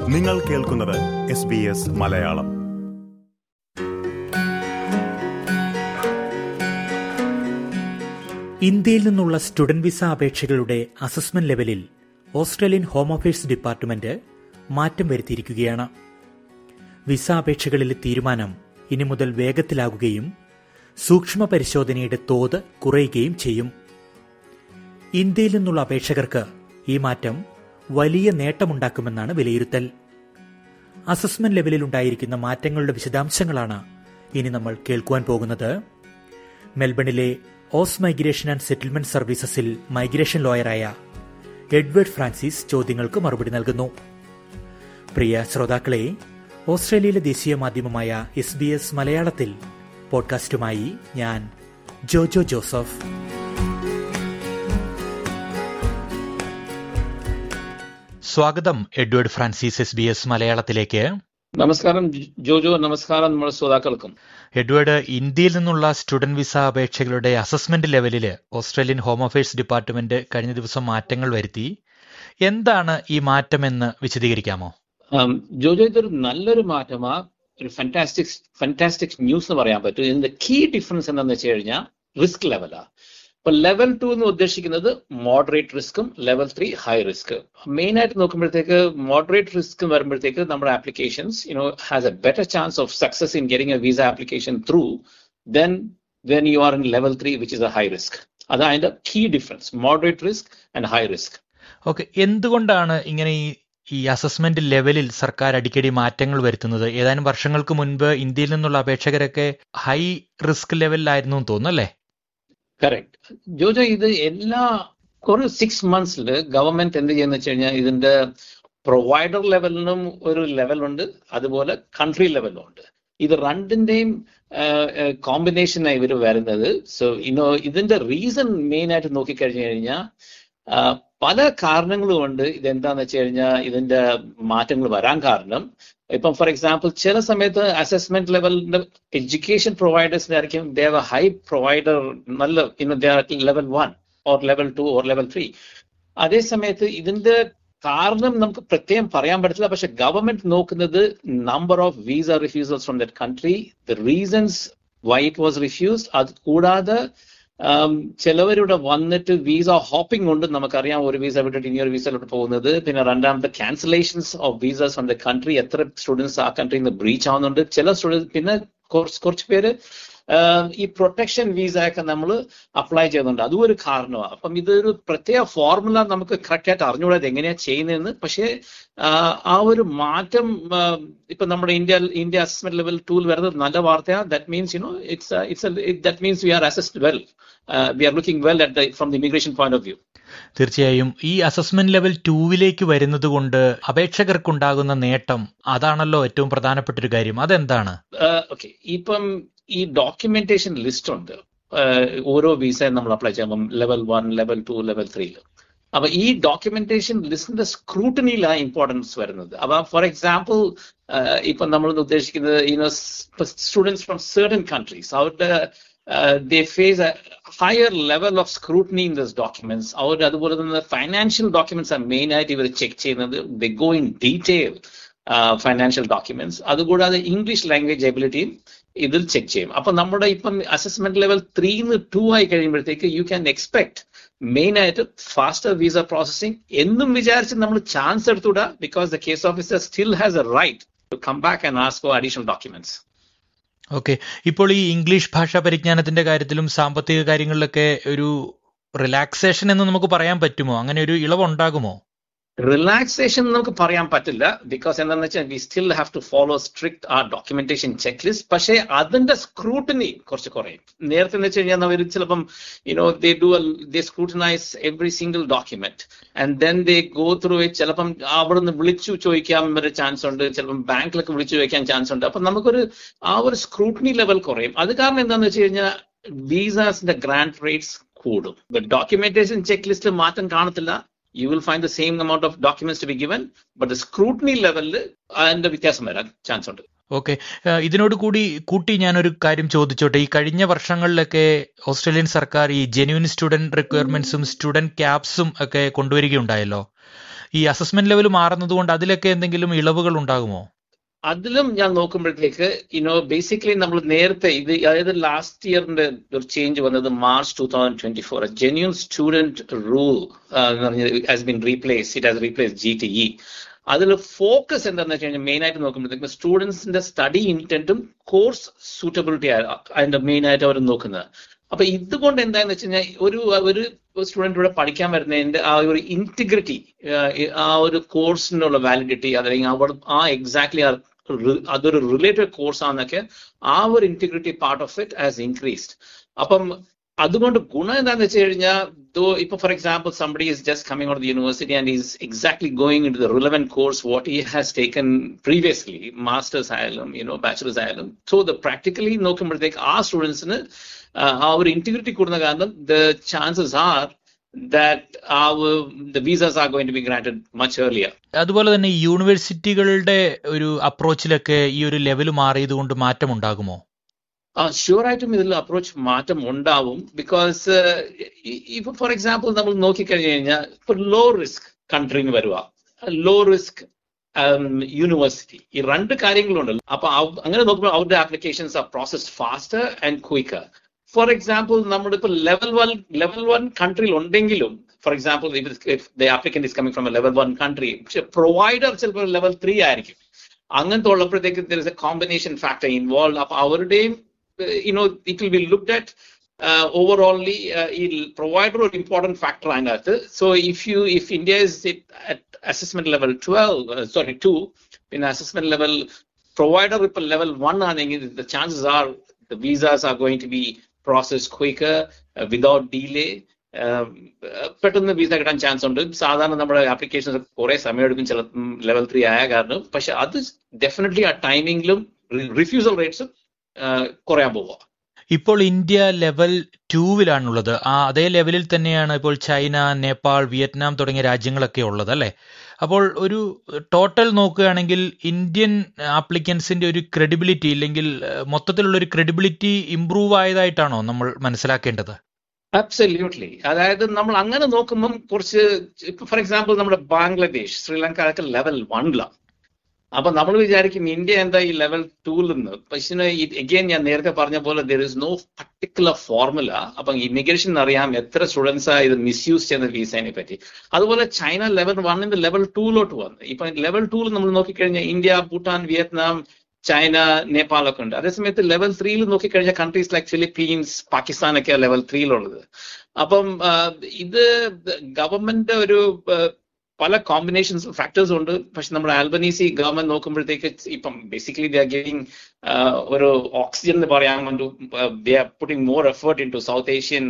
നിങ്ങൾ കേൾക്കുന്നത് S B S Malayalam ഇന്ത്യയിൽ നിന്നുള്ള സ്റ്റുഡന്റ് വിസ അപേക്ഷകളുടെ അസസ്മെന്റ് ലെവലിൽ ഓസ്ട്രേലിയൻ ഹോം അഫയേഴ്സ് ഡിപ്പാർട്ട്മെന്റ് മാറ്റം വരുത്തിയിരിക്കുകയാണ് വിസ അപേക്ഷകളിലെ തീരുമാനം ഇനി മുതൽ വേഗത്തിലാകുകയും സൂക്ഷ്മ പരിശോധനയുടെ തോത് കുറയുകയും ചെയ്യും ഇന്ത്യയിൽ നിന്നുള്ള അപേക്ഷകർക്ക് ഈ മാറ്റം വലിയ നേട്ടമുണ്ടാക്കുമെന്നാണ് വിലയിരുത്തൽ അസസ്മെന്റ് ലെവലിൽ ഉണ്ടായിരിക്കുന്ന മാറ്റങ്ങളുടെ വിശദാംശങ്ങളാണ് ഇനി നമ്മൾ കേൾക്കുവാൻ പോകുന്നത് മെൽബണിലെ ഓസ് മൈഗ്രേഷൻ ആൻഡ് സെറ്റിൽമെന്റ് സർവീസസിൽ മൈഗ്രേഷൻ ലോയറായ എഡ്വേർഡ് ഫ്രാൻസിസ് ചോദ്യങ്ങൾക്ക് മറുപടി നൽകുന്നു പ്രിയ ശ്രോതാക്കളെ ഓസ്ട്രേലിയയിലെ ദേശീയ മാധ്യമമായ എസ് ബി എസ് മലയാളത്തിൽ പോഡ്കാസ്റ്റുമായി ഞാൻ ജോജോ ജോസഫ് സ്വാഗതം Edward Francis S B S മലയാളത്തിലേക്ക് നമസ്കാരം ജോജോ നമസ്കാരം നമ്മുടെ ശ്രോതാക്കൾക്കും എഡ്വേർഡ് ഇന്ത്യയിൽ നിന്നുള്ള സ്റ്റുഡന്റ് വിസ അപേക്ഷകളുടെ അസസ്മെന്റ് ലെവലിൽ ഓസ്ട്രേലിയൻ ഹോം അഫയേഴ്സ് ഡിപ്പാർട്ട്മെന്റ് കഴിഞ്ഞ ദിവസം മാറ്റങ്ങൾ വരുത്തി എന്താണ് ഈ മാറ്റമെന്ന് വിശദീകരിക്കാമോ ജോജോ ഇതൊരു നല്ലൊരു മാറ്റമാ ഒരു ഫാന്റാസ്റ്റിക് ഫാന്റാസ്റ്റിക് ന്യൂസ് എന്ന് പറയാൻ പറ്റും ഇതിന്റെ കീ ഡിഫറൻസ് എന്താണെന്ന് വെച്ച് കഴിഞ്ഞാൽ റിസ്ക് ലെവലാ ഇപ്പൊ ലെവൽ ടു എന്ന് ഉദ്ദേശിക്കുന്നത് മോഡറേറ്റ് റിസ്ക്കും level three high risk main ആയിട്ട് നോക്കുമ്പോഴത്തേക്ക് മോഡറേറ്റ് റിസ്ക് വരുമ്പോഴത്തേക്ക് നമ്മുടെ applications you know has a better chance of success in getting a visa application through then when you are in level three which is a high risk അത് അതിന്റെ key difference moderate risk and high risk okay എന്തുകൊണ്ടാണ് ഇങ്ങനെ ഈ ഈ assessment ലെവലിൽ സർക്കാർ അടിക്കടി മാറ്റങ്ങൾ വരുത്തുന്നത് ഏതാനും വർഷങ്ങൾക്ക് മുൻപ് ഇന്ത്യയിൽ നിന്നുള്ള അപേക്ഷകരൊക്കെ ഹൈ റിസ്ക് ലെവലിലായിരുന്നു തോന്നുന്നു അല്ലേ കറക്റ്റ് ജോജോ ഇത് എല്ലാ ഒരു സിക്സ് മന്ത്സിൽ ഗവൺമെന്റ് എന്ത് ചെയ്യുന്ന വെച്ച് കഴിഞ്ഞാൽ ഇതിന്റെ പ്രൊവൈഡർ ലെവലിനും ഒരു ലെവലുണ്ട് അതുപോലെ കൺട്രി ലെവലും ഉണ്ട് ഇത് രണ്ടിന്റെയും കോമ്പിനേഷനായി ഇവർ വരുന്നത് സോ ഇനോ ഇതിന്റെ റീസൺ മെയിൻ ആയിട്ട് നോക്കിക്കഴിഞ്ഞു കഴിഞ്ഞാൽ പല കാരണങ്ങളും കൊണ്ട് ഇതെന്താന്ന് വെച്ച് കഴിഞ്ഞാൽ ഇതിന്റെ മാറ്റങ്ങൾ വരാൻ കാരണം ഇപ്പം ഫോർ എക്സാമ്പിൾ ചില സമയത്ത് അസസ്മെന്റ് ലെവലിന്റെ എഡ്യൂക്കേഷൻ പ്രൊവൈഡേഴ്സിന്റെ ആയിരിക്കും ദേവ ഹൈ പ്രൊവൈഡർ നല്ല ഇന്ന് level one or level two or level three അതേ സമയത്ത് ഇതിന്റെ കാരണം നമുക്ക് പ്രത്യേകം പറയാൻ പറ്റത്തില്ല പക്ഷെ ഗവൺമെന്റ് നോക്കുന്നത് number of visa refusals from that country the reasons why it was refused അത് കൂടാതെ ചിലവരിവിടെ വന്നിട്ട് വിസ ഹോപ്പിംഗ് കൊണ്ട് നമുക്കറിയാം ഒരു വിസ വിട്ടിട്ട് ഇനി ഒരു വിസയിലോട്ട് പോകുന്നത് പിന്നെ രണ്ടാമത്തെ cancellations of visas from the country എത്ര സ്റ്റുഡൻസ് ആ കൺട്രിയിൽ നിന്ന് ബ്രീച്ച് ആവുന്നുണ്ട് ചില സ്റ്റുഡൻസ് പിന്നെ കുറച്ച് കുറച്ച് പേര് ഈ പ്രൊട്ടക്ഷൻ വിസ ഒക്കെ നമ്മൾ അപ്ലൈ ചെയ്യുന്നുണ്ട് അതും ഒരു കാരണമാണ് അപ്പം ഇതൊരു പ്രത്യേക ഫോർമുല നമുക്ക് കറക്റ്റ് ആയിട്ട് അറിഞ്ഞുകൂടാതെ എങ്ങനെയാണ് ചെയ്യുന്നതെന്ന് പക്ഷേ ആ ഒരു മാറ്റം ഇപ്പൊ നമ്മുടെ India India assessment level tool വരുന്നത് നല്ല വാർത്തയാണ് that means you know it's it's that means we are assessed well we are looking well at from the immigration point of view തീർച്ചയായും ഈ അസസ്മെന്റ് ലെവൽ ടൂവിലേക്ക് വരുന്നത് കൊണ്ട് അപേക്ഷകർക്കുണ്ടാകുന്ന നേട്ടം അതാണല്ലോ ഏറ്റവും പ്രധാനപ്പെട്ട ഒരു കാര്യം അതെന്താണ് ഓക്കെ ഇപ്പം ഈ ഡോക്യുമെന്റേഷൻ ലിസ്റ്റ് ഉണ്ട് ഓരോ വിസ നമ്മൾ അപ്ലൈ ചെയ്യുമ്പം level one level two level ത്രീയിൽ അപ്പൊ ഈ ഡോക്യുമെന്റേഷൻ ലിസ്റ്റിന്റെ സ്ക്രൂട്ടനിയിലാണ് ഇമ്പോർട്ടൻസ് വരുന്നത് അപ്പൊ ഫോർ എക്സാമ്പിൾ ഇപ്പൊ നമ്മൾ ഉദ്ദേശിക്കുന്നത് ഇനോ സ്റ്റുഡൻസ് ഫ്രം സർട്ടൻ കൺട്രീസ് അവരുടെ they face a higher level of scrutiny in this documents അവർ അതുപോലെ തന്നെ ഫൈനാൻഷ്യൽ ഡോക്യുമെന്റ്സ് ആണ് മെയിൻ ആയിട്ട് ഇവർ ചെക്ക് ചെയ്യുന്നത് the go in detail financial documents അതുകൂടാതെ ഇംഗ്ലീഷ് ലാംഗ്വേജ് എബിലിറ്റിയും ഇതിൽ ചെക്ക് ചെയ്യും അപ്പൊ നമ്മുടെ ഇപ്പം അസസ്മെന്റ് ലെവൽ ത്രീന്ന് ടു ആയി കഴിയുമ്പോഴത്തേക്ക് യു ക്യാൻ എക്സ്പെക്ട് മെയിൻ ആയിട്ട് ഫാസ്റ്റർ വിസ പ്രോസസിംഗ് എന്നും വിചാരിച്ച് നമ്മൾ ചാൻസ് എടുത്തുകൂടാ because the case officer still has a right to come back and ask for additional documents okay ഇപ്പോൾ ഈ ഇംഗ്ലീഷ് ഭാഷാ പരിജ്ഞാനത്തിന്റെ കാര്യത്തിലും സാമ്പത്തിക കാര്യങ്ങളിലൊക്കെ ഒരു റിലാക്സേഷൻ എന്ന് നമുക്ക് പറയാൻ പറ്റുമോ അങ്ങനെ ഒരു ഇളവുണ്ടാകുമോ റിലാക്സേഷൻ നമുക്ക് പറയാൻ പറ്റില്ല ബിക്കോസ് എന്താണെന്ന് വെച്ചാൽ we still have to follow strict ആ ഡോക്യുമെന്റേഷൻ ചെക്ക് ലിസ്റ്റ് പക്ഷേ അതിന്റെ സ്ക്രൂട്ടനി കുറച്ച് കുറയും നേരത്തെ എന്ന് വെച്ച് കഴിഞ്ഞാൽ അവർ ചിലപ്പം you know they do they scrutinize every single document and then they go through it ചിലപ്പം അവിടെ നിന്ന് വിളിച്ചു ചോദിക്കാൻ വരെ ചാൻസ് ഉണ്ട് ചിലപ്പം ബാങ്കിലൊക്കെ വിളിച്ചു ചോദിക്കാൻ ചാൻസ് ഉണ്ട് അപ്പൊ നമുക്കൊരു ആ ഒരു സ്ക്രൂട്ടനി ലെവൽ കുറയും അത് കാരണം എന്താണെന്ന് വെച്ച് കഴിഞ്ഞാൽ വിസാസിന്റെ ഗ്രാൻഡ് റേറ്റ്സ് കൂടും ഡോക്യുമെന്റേഷൻ ചെക്ക് ലിസ്റ്റ് മാറ്റം കാണത്തില്ല you will find the same amount of documents to be given, but the scrutiny level അതിന്റെ വ്യത്യാസം വരാൻ ചാൻസ് ഉണ്ട് ഓക്കെ ഇതിനോട് കൂടി കൂട്ടി ഞാനൊരു കാര്യം ചോദിച്ചോട്ടെ ഈ കഴിഞ്ഞ വർഷങ്ങളിലൊക്കെ ഓസ്ട്രേലിയൻ സർക്കാർ ഈ ജെന്യൂൻ സ്റ്റുഡന്റ് റിക്വയർമെന്റ്സും സ്റ്റുഡന്റ് ക്യാപ്സും ഒക്കെ കൊണ്ടുവരികയുണ്ടായല്ലോ ഈ അസസ്മെന്റ് ലെവൽ മാറുന്നത് കൊണ്ട് അതിലൊക്കെ എന്തെങ്കിലും ഇളവുകൾ ഉണ്ടാകുമോ അതിലും ഞാൻ നോക്കുമ്പോഴത്തേക്ക് യുനോ ബേസിക്കലി നമ്മൾ നേരത്തെ ഇത് അതായത് ലാസ്റ്റ് ഇയറിന്റെ ഒരു ചേഞ്ച് വന്നത് March two thousand twenty four genuine student rule has been replace it has replace G T E അതിൽ ഫോക്കസ് എന്താണെന്ന് വെച്ച് കഴിഞ്ഞാൽ മെയിൻ ആയിട്ട് നോക്കുമ്പോഴത്തേക്ക് സ്റ്റുഡൻസിന്റെ സ്റ്റഡി ഇന്റന്റും കോഴ്സ് സൂട്ടബിലിറ്റി അതിന്റെ മെയിൻ ആയിട്ട് അവർ നോക്കുന്നത് അപ്പൊ ഇതുകൊണ്ട് എന്താന്ന് വെച്ച് കഴിഞ്ഞാൽ ഒരു ഒരു സ്റ്റുഡന്റ് ഇവിടെ പഠിക്കാൻ വരുന്നതിന്റെ ആ ഒരു ഇന്റിഗ്രിറ്റി ആ ഒരു കോഴ്സിനുള്ള വാലിഡിറ്റി അതല്ലെങ്കിൽ അവർ ആ എക്സാക്ട്ലി അതൊരു റിലേറ്റഡ് കോഴ്സ് ആണെന്നൊക്കെ ആ ഒരു integrity part of it has increased അപ്പം അതുകൊണ്ട് ഗുണം എന്താണെന്ന് വെച്ച് കഴിഞ്ഞാൽ ദോ ഇപ്പൊ for example somebody is just coming out university and is exactly going in to the relevant course what he has taken previously masters ആയാലും യുനോ ബാച്ചുലേഴ്സ് ആയാലും so the practically നോക്കുമ്പോഴത്തേക്ക് ആ സ്റ്റുഡൻസിന് ആ ഒരു ഇന്റിഗ്രിറ്റി കൂടുന്ന കാരണം the chances are that our the visas are going to be granted much earlier. അതുപോലെ തന്നെ ഈ യൂണിവേഴ്സിറ്റികളുടെ ഒരു അപ്രോച്ചിലൊക്കെ ഈ ഒരു ലെവൽ മാറിയത് കൊണ്ട് മാറ്റം ഉണ്ടാകുമോ ഷുവറായിട്ടും ഇതിൽ അപ്രോച്ച് മാറ്റം ഉണ്ടാവും ബിക്കോസ് ഇപ്പൊ ഫോർ എക്സാമ്പിൾ നമ്മൾ നോക്കിക്കഴിഞ്ഞു കഴിഞ്ഞാൽ ഇപ്പൊ ലോ റിസ്ക് കൺട്രിന്ന് വരുക ലോ റിസ്ക് യൂണിവേഴ്സിറ്റി ഈ രണ്ട് കാര്യങ്ങളുണ്ടല്ലോ അപ്പൊ അങ്ങനെ നോക്കുമ്പോൾ അവരുടെ applications are processed faster and quicker for example നമ്മളിപ്പോ ലെവൽ വൺ ലെവൽ വൺ കൺട്രിയിൽ ഉണ്ടെങ്കിലും for example the applicant is coming from a level one country പക്ഷെ പ്രൊവൈഡർ ചിലപ്പോൾ ലെവൽ ത്രീ ആയിരിക്കും അങ്ങനത്തെ ഉള്ളപ്പോഴത്തേക്ക് there is a combination factor involve അപ്പൊ അവരുടെയും you know it will be looked at overall ഈ പ്രൊവൈഡർ ഒരു ഇമ്പോർട്ടൻറ്റ് ഫാക്ടർ അതിനകത്ത് so if you if India is at assessment level twelve sorry to പിന്നെ അസസ്മെന്റ് ലെവൽ പ്രൊവൈഡർ ഇപ്പൊ level one ആണെങ്കിൽ the chances are the visas are going to be process quicker without delay പെട്ടെന്ന് visa കിട്ടാൻ chance ഉണ്ട് സാധാരണ നമ്മുടെ applications കുറെ സമയമെടുക്കും ചില ലെവൽ ത്രീ ആയ കാരണം പക്ഷെ അത് ഡെഫിനറ്റ്ലി ആ ടൈമിംഗിലും റിഫ്യൂസൽ റേറ്റ്സും കുറയാൻ പോവുക ഇപ്പോൾ ഇന്ത്യ ലെവൽ ടൂവിലാണുള്ളത് ആ അതേ ലെവലിൽ തന്നെയാണ് ഇപ്പോൾ ചൈന നേപ്പാൾ വിയറ്റ്നാം തുടങ്ങിയ രാജ്യങ്ങളൊക്കെ ഉള്ളത് അല്ലെ അപ്പോൾ ഒരു ടോട്ടൽ നോക്കുകയാണെങ്കിൽ ഇന്ത്യൻ ആപ്ലിക്കൻസിന്റെ ഒരു ക്രെഡിബിലിറ്റി ഇല്ലെങ്കിൽ മൊത്തത്തിലുള്ള ഒരു ക്രെഡിബിലിറ്റി ഇംപ്രൂവ് ആയതായിട്ടാണോ നമ്മൾ മനസ്സിലാക്കേണ്ടത് അബ്സല്യൂട്ട്ലി അതായത് നമ്മൾ അങ്ങനെ നോക്കുമ്പം കുറച്ച് ഇപ്പൊ ഫോർ എക്സാമ്പിൾ നമ്മുടെ ബാംഗ്ലാദേശ് ശ്രീലങ്ക അതൊക്കെ ലെവൽ വണ്ണിലാണ് അപ്പൊ നമ്മൾ വിചാരിക്കും ഇന്ത്യ എന്താ ഈ ലെവൽ ടൂവിൽ നിന്ന് പക്ഷേ എഗെയിൻ ഞാൻ നേരത്തെ പറഞ്ഞ പോലെ there is no particular formula അപ്പൊ ഇമിഗ്രേഷൻ അറിയാം എത്ര സ്റ്റുഡൻസാ ഇത് മിസ്യൂസ് ചെയ്യുന്ന വിസേനെ പറ്റി അതുപോലെ ചൈന ലെവൽ വണ്ണിന്റെ ലെവൽ ടൂയിലോട്ട് വന്നു ഇപ്പൊ ലെവൽ ടൂവിൽ നമ്മൾ നോക്കിക്കഴിഞ്ഞാൽ India Bhutan Vietnam China Nepal ഒക്കെ ഉണ്ട് അതേസമയത്ത് ലെവൽ ത്രീയിൽ നോക്കിക്കഴിഞ്ഞാൽ കൺട്രീസ് ലൈക്ക് ഫിലിപ്പീൻസ് പാകിസ്ഥാൻ ഒക്കെ ലെവൽ ത്രീയിലുള്ളത് അപ്പം ഇത് ഗവൺമെന്റ് ഒരു പല കോമ്പിനേഷൻസ് ഫാക്ടേഴ്സ് ഉണ്ട് പക്ഷെ നമ്മുടെ ആൽബനീസി ഗവൺമെന്റ് നോക്കുമ്പോഴത്തേക്ക് ഇപ്പം ബേസിക്കലി ദ ആർ ഗിവിംഗ് ഒരു ഓക്സിജൻ എന്ന് പറയാൻ കൊണ്ട് they are putting more effort in to South Asian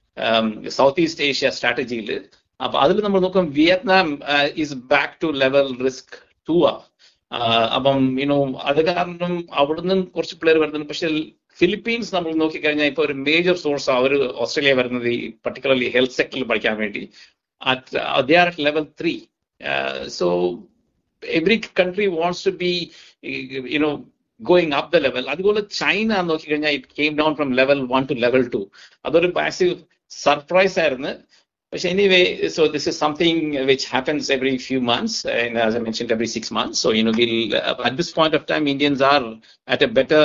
South East Asia സ്ട്രാറ്റജിയിൽ അപ്പൊ അതിൽ നമ്മൾ നോക്കും Vietnam is back to level risk two ആ അപ്പം യുനോ അത് കാരണം അവിടുന്ന് കുറച്ച് പിള്ളേർ വരുന്നുണ്ട് പക്ഷെ ഫിലിപ്പീൻസ് നമ്മൾ നോക്കിക്കഴിഞ്ഞാൽ ഇപ്പൊ ഒരു മേജർ സോഴ്സ് അവർ ഓസ്ട്രേലിയ വരുന്നത് ഈ പർട്ടിക്കുലർലി ഹെൽത്ത് സെക്ടറിൽ പഠിക്കാൻ വേണ്ടി at uh, they are at level three. Uh, so every country wants to be, you know, going up the level. അതുപോലെ ചൈന നോക്കിക്കഴിഞ്ഞാൽ it came down from level one to level two അതൊരു massive surprise ആയിരുന്നു പക്ഷെ anyway so this is something which happens every few months as I mention every six months so you know will at this point of time Indians are at a better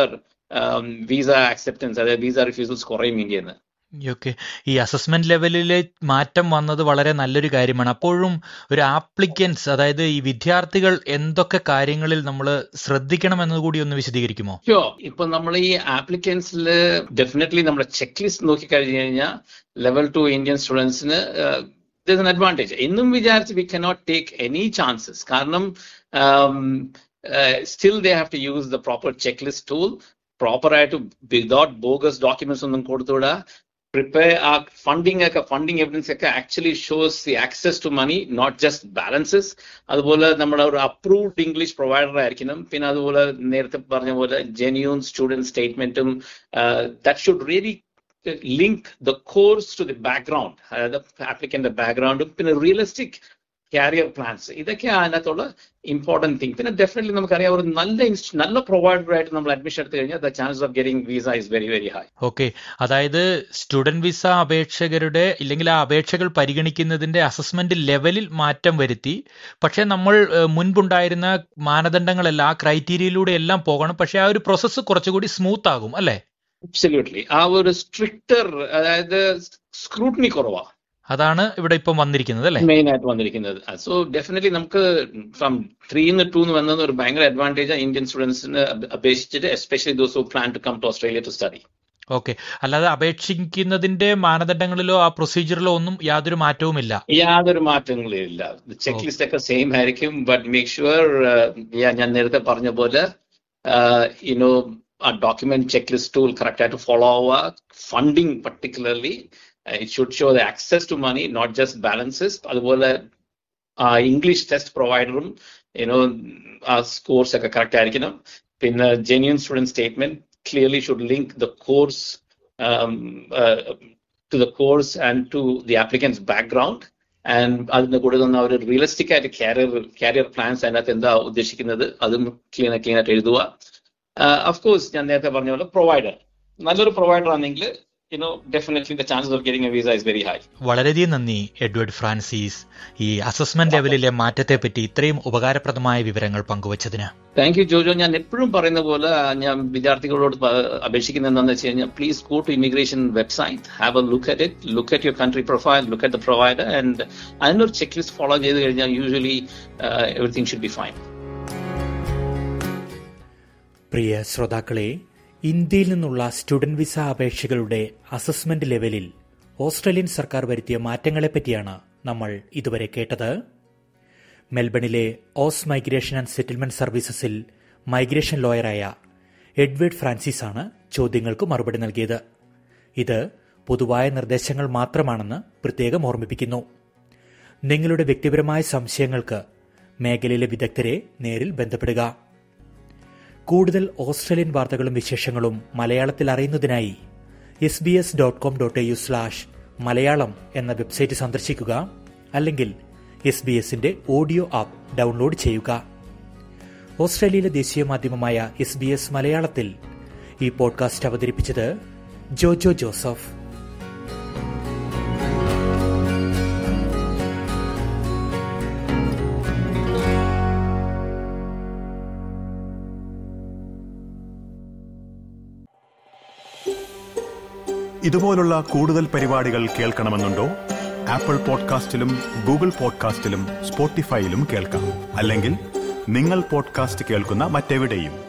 visa acceptance അതായത് visa refusals കുറയും ഇന്ത്യയിൽ നിന്ന് okay ഈ assessment ലെവലിലെ മാറ്റം വന്നത് വളരെ നല്ലൊരു കാര്യമാണ് അപ്പോഴും ഒരു ആപ്ലിക്കൻസ് അതായത് ഈ വിദ്യാർത്ഥികൾ എന്തൊക്കെ കാര്യങ്ങളിൽ നമ്മൾ ശ്രദ്ധിക്കണം എന്നതുകൂടി ഒന്ന് വിശദീകരിക്കുമോ ഇപ്പൊ നമ്മൾ ഈ ആപ്ലിക്കൻസിൽ ഡെഫിനറ്റ്ലി നമ്മുടെ ചെക്ക് ലിസ്റ്റ് നോക്കി കഴിഞ്ഞു കഴിഞ്ഞാൽ ലെവൽ ടു ഇന്ത്യൻ സ്റ്റുഡൻസിന് an അഡ്വാൻറ്റേജ് എന്നും വിചാരിച്ച് we cannot take any chances കാരണം still they have to use the proper check list tool പ്രോപ്പറായിട്ട് വിതൗട്ട് ബോഗസ് ഡോക്യുമെന്റ്സ് ഒന്നും കൊടുത്തുവിടുക prepare our funding ഒക്കെ ഫണ്ടിങ് എവിഡൻസ് ഒക്കെ actually shows the access to money not just balances അതുപോലെ നമ്മുടെ ഒരു approved English provider ആയിരിക്കണം പിന്നെ അതുപോലെ നേരത്തെ പറഞ്ഞ പോലെ ജെന്യൂൺ സ്റ്റുഡൻറ് സ്റ്റേറ്റ്മെന്റും that should really link the course to the background അതായത് ആപ്ലിക്കന്റെ ബാക്ക്ഗ്രൗണ്ടും പിന്നെ റിയലിസ്റ്റിക് കാരിയർ പ്ലാൻസ് ഇതൊക്കെയാണ് അതിനകത്തുള്ള ഇമ്പോർട്ടൻറ്റ് തിങ് പിന്നെ ഡെഫിനറ്റ്ലി നമുക്കറിയാം ഒരു നല്ല ഇൻസ്റ്റ് നല്ല പ്രൊവൈഡറായിട്ട് നമ്മൾ അഡ്മിഷൻ എടുത്തു കഴിഞ്ഞാൽ the chance of getting visa is very very high okay അതായത് സ്റ്റുഡന്റ് വിസ അപേക്ഷകരുടെ ഇല്ലെങ്കിൽ ആ അപേക്ഷകൾ പരിഗണിക്കുന്നതിന്റെ അസസ്മെന്റ് ലെവലിൽ മാറ്റം വരുത്തി പക്ഷേ നമ്മൾ ഏഹ്, മുൻപുണ്ടായിരുന്ന മാനദണ്ഡങ്ങളെല്ലാം ആ ക്രൈറ്റീരിയയിലൂടെ എല്ലാം പോകണം പക്ഷേ ആ ഒരു പ്രോസസ്സ് കുറച്ചുകൂടി സ്മൂത്ത് ആകും അല്ലേ അബ്സല്യൂട്ട്ലി ആ ഒരു സ്ട്രിക്റ്റർ അതായത് സ്ക്രൂട്ടിനി കുറവാണ് അതാണ് ഇവിടെ ഇപ്പം വന്നിരിക്കുന്നത് അല്ലേ മെയിൻ ആയിട്ട് വന്നിരിക്കുന്നത് സോ ഡെഫിനറ്റ്ലി നമുക്ക് ഫ്രം ത്രീന്ന് ടൂന്ന് വന്നത് ഒരു ഭയങ്കര അഡ്വാൻറ്റേജ് ഇന്ത്യൻ സ്റ്റുഡൻസിന് അപേക്ഷിച്ചിട്ട് especially those who plan to come to Australia to study okay അല്ലാതെ അപേക്ഷിക്കുന്നതിന്റെ മാനദണ്ഡങ്ങളിലോ ആ പ്രൊസീജിയറിലോ ഒന്നും യാതൊരു മാറ്റവുമില്ല യാതൊരു മാറ്റങ്ങളും ഇല്ല ചെക്ക് ലിസ്റ്റ് ഒക്കെ സെയിം ആയിരിക്കും ബട്ട് മേക്ക് ഷുവർ ഞാൻ നേരത്തെ പറഞ്ഞ പോലെ യുനോ ആ document check list tool correct ആയിട്ട് ഫോളോ ആവുക funding particularly it should show the access to money not just balances അതുപോലെ ഇംഗ്ലീഷ് ടെസ്റ്റ് പ്രൊവൈഡറും യുനോ ആ സ്കോർസ് ഒക്കെ കറക്റ്റ് ആയിരിക്കണം പിന്നെ genuine student statement clearly should link the course to the course and to the applicants background ആൻഡ് അതിന്റെ കൂടെ തന്നെ അവർ റിയലിസ്റ്റിക് ആയിട്ട് കാരിയർ കാരിയർ പ്ലാൻസ് അതിനകത്ത് എന്താ ഉദ്ദേശിക്കുന്നത് അതും ക്ലീൻ ക്ലീൻ ആയിട്ട് എഴുതുക അഫ്കോഴ്സ് ഞാൻ നേരത്തെ പറഞ്ഞ പോലെ പ്രൊവൈഡർ നല്ലൊരു പ്രൊവൈഡർ ആണെങ്കിൽ you know definitely the chances of getting a visa is very high വളരെയധികം നന്ദി എഡ്വേർഡ് ഫ്രാൻസിസ് ഈ അസസ്മെന്റ് ലെവലിലെ മാറ്റത്തെ പറ്റി ഇത്രയും ഉപകാരപ്രദമായ വിവരങ്ങൾ പങ്കുവച്ചതിന് താങ്ക് യു ജോജോ ഞാൻ എപ്പോഴും പറയുന്ന പോലെ ഞാൻ വിദ്യാർത്ഥികളോട് പ- അപേക്ഷിക്കുന്നത് എന്താണെന്ന് വെച്ച് കഴിഞ്ഞാൽ please go to immigration website have a look at it look at your country profile look at the provider and അതിനൊരു ചെക്ക് ലിസ്റ്റ് ഫോളോ ചെയ്ത് കഴിഞ്ഞാൽ usually everything should be fine പ്രിയ ശ്രോതാക്കളെ ഇന്ത്യയിൽ നിന്നുള്ള സ്റ്റുഡന്റ് വിസ അപേക്ഷകളുടെ അസസ്മെന്റ് ലെവലിൽ Australian സർക്കാർ വരുത്തിയ മാറ്റങ്ങളെപ്പറ്റിയാണ് നമ്മൾ ഇതുവരെ കേട്ടത് മെൽബണിലെ ഓസ് മൈഗ്രേഷൻ ആൻഡ് സെറ്റിൽമെന്റ് സർവീസസിൽ മൈഗ്രേഷൻ ലോയറായ എഡ്വേർഡ് ഫ്രാൻസിസ് ആണ് ചോദ്യങ്ങൾക്ക് മറുപടി നൽകിയത് ഇത് പൊതുവായ നിർദ്ദേശങ്ങൾ മാത്രമാണെന്ന് പ്രത്യേകം ഓർമ്മിപ്പിക്കുന്നു നിങ്ങളുടെ വ്യക്തിപരമായ സംശയങ്ങൾക്ക് മേഖലയിലെ വിദഗ്ധരെ നേരിൽ ബന്ധപ്പെടുക കൂടുതൽ ഓസ്ട്രേലിയൻ വാർത്തകളും വിശേഷങ്ങളും മലയാളത്തിൽ അറിയുന്നതിനായി S B S dot com dot A U slash Malayalam എന്ന വെബ്സൈറ്റ് സന്ദർശിക്കുക അല്ലെങ്കിൽ എസ് ബി എസിന്റെ ഓഡിയോ ആപ്പ് ഡൗൺലോഡ് ചെയ്യുക ഓസ്ട്രേലിയയിലെ ദേശീയ മാധ്യമമായ എസ് ബി എസ് മലയാളത്തിൽ ഈ പോഡ്കാസ്റ്റ് അവതരിപ്പിച്ചത് ജോജോ ജോസഫ് ഇതുപോലുള്ള കൂടുതൽ പരിപാടികൾ കേൾക്കണമെന്നുണ്ടോ ആപ്പിൾ പോഡ്കാസ്റ്റിലും ഗൂഗിൾ പോഡ്കാസ്റ്റിലും സ്പോട്ടിഫൈയിലും കേൾക്കാം അല്ലെങ്കിൽ നിങ്ങൾ പോഡ്കാസ്റ്റ് കേൾക്കുന്ന മറ്റെവിടെയും